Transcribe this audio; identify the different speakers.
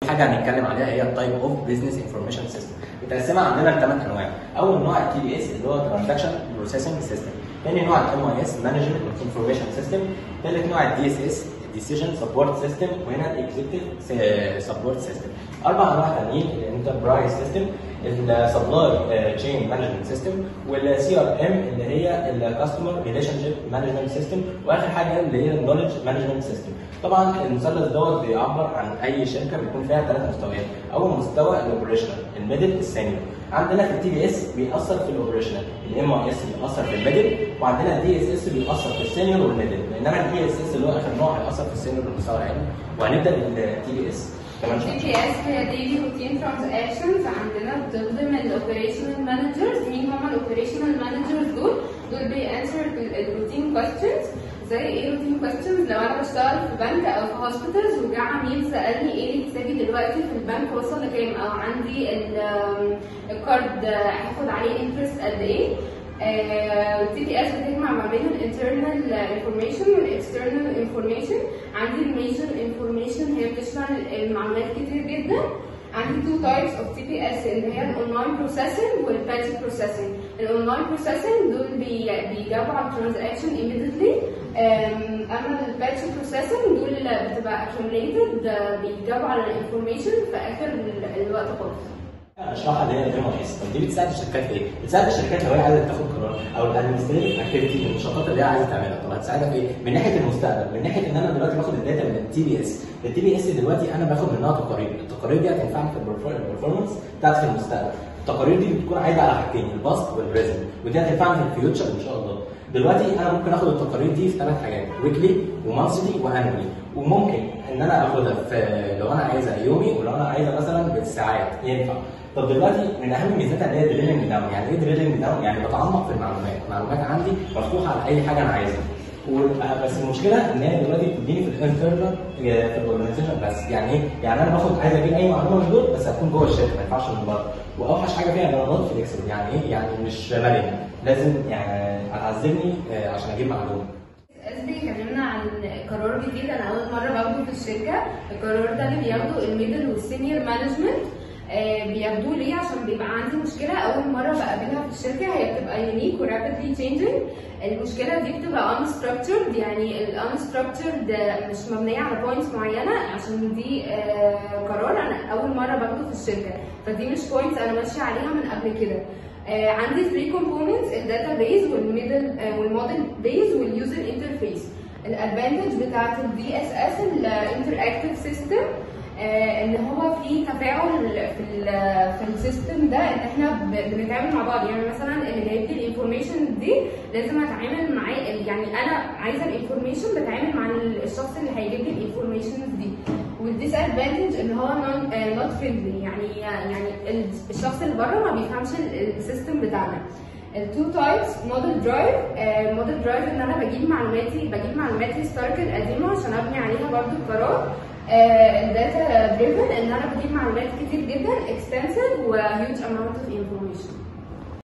Speaker 1: حاجه هنتكلم عليها هي التايب اوف بزنس انفورميشن سيستم متقسمه عندنا لثمان انواع اول نوع التي بي اس اللي هو ترانزاكشن بروسيسنج سيستم ثاني نوع الام اي اس مانجمنت انفورميشن سيستم ثالث نوع الدي اس اس ديسيجن سبورت سيستم وهنا الاكزيكتيف سبورت سيستم اربع انواع ثانيين الانتربرايز سيستم السبلاي تشين مانجمنت سيستم والسي ار ام اللي هي الكاستمر ريليشن شيب مانجمنت سيستم واخر حاجه اللي هي النولج مانجمنت سيستم طبعا المثلث دوت بيعبر عن اي شركه بيكون فيها ثلاث مستويات اول مستوى الاوبريشنال الميدل السينيور عندنا في التي بي اس بيأثر في الاوبريشنال الام اي اس بيأثر في الميدل وعندنا الدي اس اس بيأثر في السينيور والميدل بينما الدي اس اس اللي هو اخر نوع هيأثر في السينيور والمستوى العالي وهنبدا بالتي بي اس كمان
Speaker 2: تي
Speaker 1: شويه
Speaker 2: بي اس هي ديلي روتين ترانزاكشنز عندنا بتخدم الاوبريشنال مانجرز مين هم الاوبريشنال مانجرز دول؟ دول بيأنسر الروتين كويستشنز زي ايه روتين كويستشنز لو انا بشتغل في بنك او في هوسبيتالز وجا عميل سالني ايه حسابي دلوقتي في البنك وصل لكام او عندي ال- الكارد هاخد عليه انترست قد ايه التي بي اس بتجمع ما بين الانترنال انفورميشن والاكسترنال انفورميشن عندي الميجر انفورميشن هي بتشمل المعلومات كتير جدا عندي two types of TPS اللي هي الاونلاين بروسيسنج والباتش بروسيسنج الاونلاين بروسيسنج دول بي- بيجاوبوا على الترانزاكشن immediately أم، اما الباتش بروسيسنج دول بتبقى accumulated آه، بيجاوبوا على الانفورميشن في اخر ال- الوقت خالص
Speaker 1: اشرحها اللي هي الام اي اس طب دي بتساعد الشركات في ايه؟ بتساعد الشركات لو هي عايزه تاخد قرار او الادمنستريتيف اكتيفيتي النشاطات اللي هي عايزه تعملها طب هتساعدها في ايه؟ من ناحيه المستقبل من ناحيه ان انا دلوقتي باخد الداتا من التي بي اس التي بي اس دلوقتي انا باخد منها تقارير التقارير دي هتنفعني في البرفورمانس بتاعتي في المستقبل التقارير دي بتكون عايده على حاجتين الباست والبريزنت ودي هتنفعني في الفيوتشر ان شاء الله دلوقتي انا ممكن اخد التقارير دي في ثلاث حاجات ويكلي ومانثلي وانولي وممكن ان انا اخدها في لو انا عايزها يومي ولو انا عايزها مثلا بالساعات ينفع طب دلوقتي من اهم ميزاتها اللي هي دريلنج داون يعني ايه دريلنج داون يعني بتعمق في المعلومات المعلومات عندي مفتوحه على اي حاجه انا عايزها و- بس المشكله ان هي دلوقتي بتديني في الانترنال في الاورجنايزيشن بس يعني ايه؟ يعني انا باخد عايز اجيب اي معلومه من دول بس هتكون جوه الشركه ما ينفعش من بره واوحش حاجه فيها ان انا نوت فليكسبل يعني ايه؟ يعني مش مرن لازم يعني هتعذبني آه، عشان اجيب معلومه
Speaker 2: اس بيكلمنا عن قرار جديد انا اول مره باخده في الشركه القرار ده اللي بياخده الميدل والسينيور مانجمنت بياخدوه ليه عشان بيبقى عندي مشكله اول مره بقابلها في الشركه هي بتبقى يونيك ورابيدلي تشينجينج المشكله دي بتبقى unstructured يعني ال unstructured مش مبنيه على بوينتس معينه عشان دي آه، قرار انا اول مره باخده في الشركه فدي مش بوينتس انا ماشيه عليها من قبل كده آه، عندي 3 كومبوننتس الداتا بيز والميدل والموديل بيز واليوزر انترفيس الادفانتج بتاعت الدي اس اس الانتراكتيف سيستم ان هو في تفاعل في ال في السيستم ده ان احنا ب- بنتعامل مع بعض يعني مثلا اللي جايب لي الانفورميشن دي لازم اتعامل معاه يعني انا عايزه الانفورميشن بتعامل مع الشخص اللي هيجيب لي الانفورميشنز دي والديس ادفانتج ان هو نوت فريندلي يعني يعني ال- الشخص اللي بره ما بيفهمش ال- السيستم بتاعنا التو تايبس موديل درايف موديل درايف ان انا بجيب معلوماتي بجيب معلوماتي هيستوريكال قديمه عشان ابني عليها برضو القرار الداتا دريفن ان انا بجيب معلومات كتير جدا extensive و huge amount of information